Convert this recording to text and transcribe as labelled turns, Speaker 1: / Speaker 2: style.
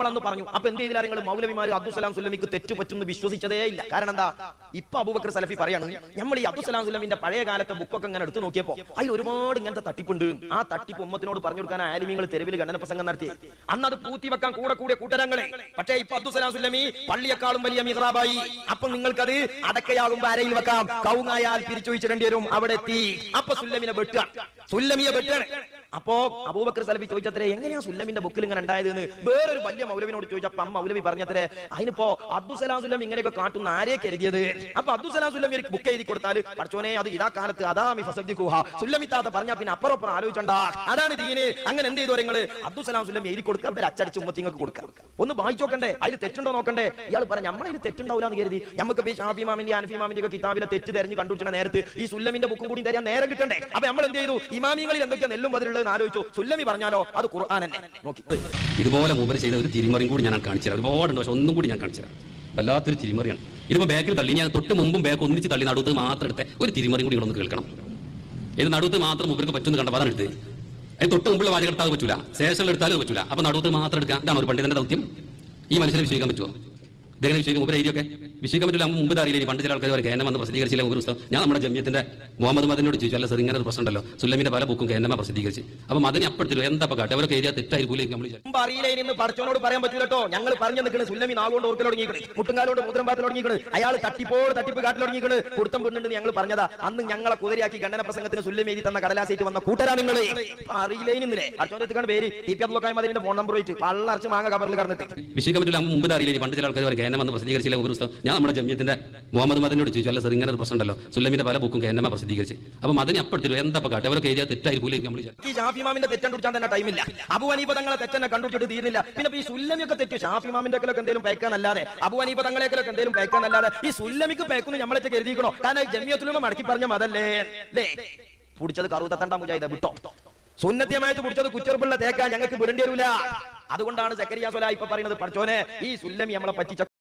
Speaker 1: നമ്മളന്ന് പറഞ്ഞു അപ്പൊ എന്ത് ചെയ്തില്ല നിങ്ങൾ മൗലവിമാർ അബ്ദുസലാം സുല്ലമിക്ക് തെറ്റു പറ്റുമെന്ന് വിശ്വസിച്ചതേ ഇല്ല കാരണം എന്താ ഇപ്പൊ അബൂബക്കർ സലഫി പറയാണ് നമ്മൾ ഈ അബ്ദുസലാം സുല്ലമിന്റെ പഴയ കാലത്തെ ബുക്കൊക്കെ ഇങ്ങനെ എടുത്തു നോക്കിയപ്പോ അതിൽ ഒരുപാട് ഇങ്ങനത്തെ തട്ടിപ്പുണ്ട് ആ തട്ടിപ്പ് ഉമ്മത്തിനോട് പറഞ്ഞു കൊടുക്കാൻ ആലിമീങ്ങൾ തെരുവിൽ ഖണ്ഡന പ്രസംഗം നടത്തി അന്ന് അത് പൂത്തി വെക്കാൻ കൂടെ കൂടെ കൂട്ടരങ്ങളെ പക്ഷേ ഇപ്പൊ അബ്ദുസലാം സുല്ലമി പള്ളിയെക്കാളും വലിയ മിഹ്റാബായി അപ്പൊ നിങ്ങൾക്കത് അടക്കയാകുമ്പോ അരയിൽ വെക്കാം കൗങ്ങായാൽ പിരിച്ചൊഴിച്ചിടേണ്ടി വരും അവിടെ എത്തി അപ്പൊ സുല്ലമിനെ വെട്ടുക സുല്ലമിയെ വെട്ടാണ് അപ്പോ അബൂബക്കർ സലഫി ചോദിച്ചത്രേ എങ്ങനെയാ സുല്ലമിന്റെ ബുക്കിൽ ഇങ്ങനെ ഉണ്ടായത് എന്ന് വേറൊരു വലിയ മൗലവിനോട് ചോദിച്ചപ്പോ അമ്മ മൗലവി പറഞ്ഞത്രേ അതിനിപ്പോ അബ്ദുസലാം സുല്ലം ഇങ്ങനെയൊക്കെ കാട്ടുന്ന ആരെ കരുതിയത് അപ്പൊ അബ്ദുസലാം സുല്ലം ഒരു ബുക്ക് എഴുതി കൊടുത്താൽ പഠിച്ചോനെ അത് ഇതാ കാലത്ത് അതാമി ഫസബ്ദി കുഹ സുല്ലമിത്താത്ത പറഞ്ഞാ പിന്നെ അപ്പുറം അപ്പുറം ആലോചിച്ചണ്ട അതാണ് ദീന് അങ്ങനെ എന്ത് ചെയ്തു നിങ്ങള് അബ്ദുസലാം സുല്ലം എഴുതി കൊടുക്കുക അവരെ അച്ചടിച്ച് ഉമ്മത്തിങ്ങൾക്ക് കൊടുക്കുക ഒന്ന് വായിച്ചു നോക്കണ്ടേ അതിൽ തെറ്റുണ്ടോ നോക്കണ്ടേ ഇയാൾ പറഞ്ഞ നമ്മളതിൽ തെറ്റുണ്ടാവില്ല എന്ന് കരുതി നമുക്ക് ഈ ഷാഫി മാമിന്റെ അനഫി മാമിന്റെ ഒക്കെ കിതാബിലെ തെറ്റ് തെരഞ്ഞ് കണ്ടുപിടിച്ച നേരത്ത് ഈ സുല്ലമിന്റെ ബുക്കും കൂടി തരാൻ നേരം കിട്ടണ്ടേ അപ്പൊ നമ്മൾ എന്ത് ചെയ്തു ഇമാമിങ്ങളിൽ എന്തൊക്കെയാ നെല്ലും ബദലുള്ളതെന്ന് ആലോചിച്ചു സുല്ലമി പറഞ്ഞാലോ അത് ഖുർആൻ തന്നെ നോക്കി
Speaker 2: ഇതുപോലെ മൂപ്പര് ചെയ്ത ഒരു തിരിമറിയും കൂടി ഞാൻ കാണിച്ചു തരാം ഒരുപാടുണ്ട് പക്ഷെ ഒന്നും കൂടി ഞാൻ കാണിച്ചു തരാം വല്ലാത്തൊരു തിരിമറിയാണ് ഇതിപ്പോ ബാക്കിൽ തള്ളി ഞാൻ തൊട്ട് മുമ്പും ബാക്ക് ഒന്നിച്ച് തള്ളി നടുത്ത് മാത്രം എടുത്ത് ഒരു തിരിമറിയും കൂടി ഒന്ന് കേൾക്കണം ഇത് നടുത്ത് മാത്രം മൂപ്പർക്ക് പറ്റുന്ന കണ്ട അതാണ് എടുത്ത് അതിന് തൊട്ട് മുമ്പുള്ള വാചകം എടുത്താൽ അത് പറ്റൂല ശേഷം എടുത്താലും അത് പറ്റൂല അപ്പൊ നടുത്ത് മാത്രം എടുക്കാം ഇതാണ് ഒരു പണ്ഡിതന്റെ ദൗത്യം ഈ മനുഷ്യനെ വിശ്വസിക്കാൻ പറ്റുമോ ഇദ്ദേഹം വിശ്വസിക്കും മുമ്പ് ഏരിയൊക്കെ വിശ്വസിക്കാൻ പറ്റില്ല നമുക്ക് മുമ്പ് അറിയില്ല പണ്ട് ചില ആൾക്കാർ കേന്ദ്രം വന്ന് പ്രസിദ്ധീകരിച്ചില്ല ഒരു പുസ്തകം ഞാൻ നമ്മുടെ ജമ്യത്തിന്റെ മുഹമ്മദ് മദനോട് ചോദിച്ചു അല്ല സർ ഇങ്ങനെ ഒരു പ്രശ്നം ഉണ്ടല്ലോ സുല്ലമിന്റെ പല ബുക്കും കേന്ദ്രമ പ്രസിദ്ധീകരിച്ച് അപ്പൊ മദനെ അപ്പെടുത്തില്ല എന്താ കാട്ടെ അവരൊക്കെ ഏരിയ തെറ്റായിരിക്കും നമ്മൾ വിചാരിച്ചു.
Speaker 1: മുമ്പ് അറിയില്ല ഇനി പഠിച്ചോനോട് പറയാൻ പറ്റൂലട്ടോ ഞങ്ങൾ പറഞ്ഞു നിൽക്കണ് സുല്ലമി നാഗോണ്ട് ഓർക്കൽ തുടങ്ങിക്കണ് മുട്ടുങ്കാലോട് മുദ്രം പാത്തിൽ തുടങ്ങിക്കണ് അയാൾ തട്ടിപ്പോട് തട്ടിപ്പ് കാട്ടിൽ തുടങ്ങിക്കണ് കുടുത്തം പെണ്ണുണ്ടെന്ന് ഞങ്ങൾ പറഞ്ഞതാ അന്ന് ഞങ്ങളെ കുതിരയാക്കി ഖണ്ഡന പ്രസംഗത്തിന് സുല്ലമി എഴുതി തന്ന കടലാസേറ്റ് വന്ന കൂട്ടരാ നിങ്ങൾ അറിയില്ലേ ഇന്നലെ പഠിച്ചോന്റെ പേര് ടി പി അബ്ദുൽ മതിന്റെ ഫോൺ നമ്പർ വെച്ച് പള്ളറച്ച് മാങ്ങ കവറിൽ കടന്നിട്ട്
Speaker 2: വിശ്വസിക്കാൻ പറ്റില്ല നമുക്ക് മുമ്പ് അറിയില്ല പണ്ട് ചില ആൾക്കാർ കേന്ദ്രം വന്ന് പ്രസിദ്ധീകരിച്ചില്ല ഒരു പുസ്തകം ഞാൻ നമ്മുടെ ജമ്യത്തിന്റെ മുഹമ്മദ് മദനോട് ചോദിച്ചു അല്ല സർ ഇങ്ങനെ ഒരു പ്രശ്നം ഉണ്ടല്ലോ സുല്ലമിന്റെ പല ബുക്കും കേന്ദ്രമ പ്രസിദ്ധീകരിച്ച് അപ്പൊ മദനെ അപ്പെടുത്തില്ല എന്താ കാട്ടെ അവരൊക്കെ ഏരിയ തെറ്റായിരിക്കും നമ്മൾ വിചാരിച്ചു.
Speaker 1: ഈ ഷാഫി മാമിന്റെ തെറ്റം കുടിച്ചാൻ തന്നെ ടൈമില്ല അബു ഹനീഫ തങ്ങളെ തെറ്റന്നെ കണ്ടുപിടിച്ചിട്ട് തീരുന്നില്ല പിന്നെ ഇപ്പൊ ഈ സുല്ലമിയൊക്കെ തെറ്റ് ഷാഫി മാമിന്റെ ഒക്കെ എന്തെങ്കിലും പേക്കാന്നല്ലാതെ അബു ഹനീഫ തങ്ങളെയൊക്കെ എന്തെങ്കിലും പേക്കാന്നല്ലാതെ ഈ സുല്ലമിക്ക് പേക്കുന്നു നമ്മളെ കരുതിക്കണോ കാരണം ജമിയത്തിലും മടക്കി പറഞ്ഞ മതല്ലേ അല്ലേ പിടിച്ചത് കറുതത്തണ്ട മുജാഹിദ വിട്ടോ സുന്നത്യമായിട്ട് പിടിച്ചത് കുച്ചെറുപ്പുള്ള തേക്കാൻ ഞങ്ങൾക്ക് വിടേണ്ടി വരില്ല അതുകൊണ്ടാണ് സക്കരിയ സ്വല ഇപ്പൊ പറയുന്നത് പഠിച്ചോനെ ഈ സുല്ലമി നമ്മളെ പറ്റിച്ച